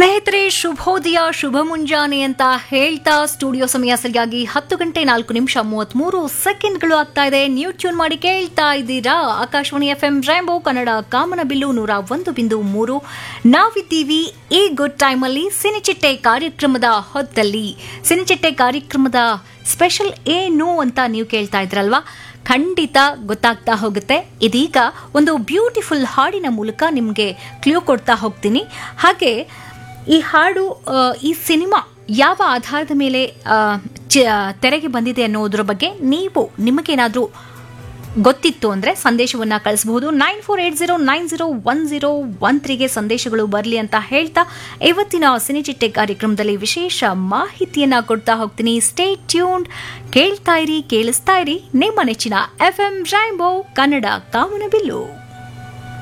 ಸ್ನೇಹಿತರೆ ಶುಭೋದಯ ಶುಭ ಮುಂಜಾನೆ ಅಂತ ಹೇಳ್ತಾ ಸ್ಟುಡಿಯೋ ಸಮಯ ಸರಿಯಾಗಿ ಹತ್ತು ಗಂಟೆ ನಾಲ್ಕು ನಿಮಿಷ ಮೂವತ್ಮೂರು ಸೆಕೆಂಡ್ಗಳು ಆಗ್ತಾ ಇದೆ ನ್ಯೂ ಟ್ಯೂನ್ ಮಾಡಿ ಕೇಳ್ತಾ ಇದ್ದೀರಾ Akashvani F M rainbow Kannada Kamanabillu ನೂರ ಒಂದು ಬಿಂದು ಮೂರು ನಾವಿದ್ದೀವಿ ಈ ಗುಡ್ ಟೈಮಲ್ಲಿ ಸಿನಿಚಿಟ್ಟೆ ಕಾರ್ಯಕ್ರಮದ ಹೊತ್ತಲ್ಲಿ ಸಿನಿಚಿಟ್ಟೆ ಕಾರ್ಯಕ್ರಮದ ಸ್ಪೆಷಲ್ ಏನು ಅಂತ ನೀವು ಕೇಳ್ತಾ ಇದ್ರಲ್ವಾ ಖಂಡಿತ ಗೊತ್ತಾಗ್ತಾ ಹೋಗುತ್ತೆ ಇದೀಗ ಒಂದು ಬ್ಯೂಟಿಫುಲ್ ಹಾಡಿನ ಮೂಲಕ ನಿಮಗೆ ಕ್ಲೂ ಕೊಡ್ತಾ ಹೋಗ್ತೀನಿ ಹಾಗೆ ಈ ಹಾಡು ಆ, ಈ ಸಿನಿಮಾ ಯಾವ ಆಧಾರದ ಮೇಲೆ ಆ, ಚ- ತೆರೆಗೆ ಬಂದಿದೆ ಅನ್ನೋದ್ರ ಬಗ್ಗೆ ನೀವು ನಿಮಗೇನಾದರೂ ಗೊತ್ತಿತ್ತು ಅಂದರೆ ಸಂದೇಶವನ್ನು ಕಳಿಸಬಹುದು nine four eight zero nine zero one zero one ತ್ರೀಗೆ ಸಂದೇಶಗಳು ಬರಲಿ ಅಂತ ಹೇಳ್ತಾ ಇವತ್ತಿನ ಸಿನಿಚಿಟ್ಟೆ ಕಾರ್ಯಕ್ರಮದಲ್ಲಿ ವಿಶೇಷ ಮಾಹಿತಿಯನ್ನ ಕೊಡ್ತಾ ಹೋಗ್ತೀನಿ ಸ್ಟೇ ಟ್ಯೂನ್ಡ್ ಕೇಳ್ತಾ ಇರಿ ಕೇಳಿಸ್ತಾ ಇರಿ ನಿಮ್ಮ ನೆಚ್ಚಿನ ಎಫ್ ಎಂ ರೈಂಬೋ ಕನ್ನಡ ಕಾಮನಬಿಲ್ಲು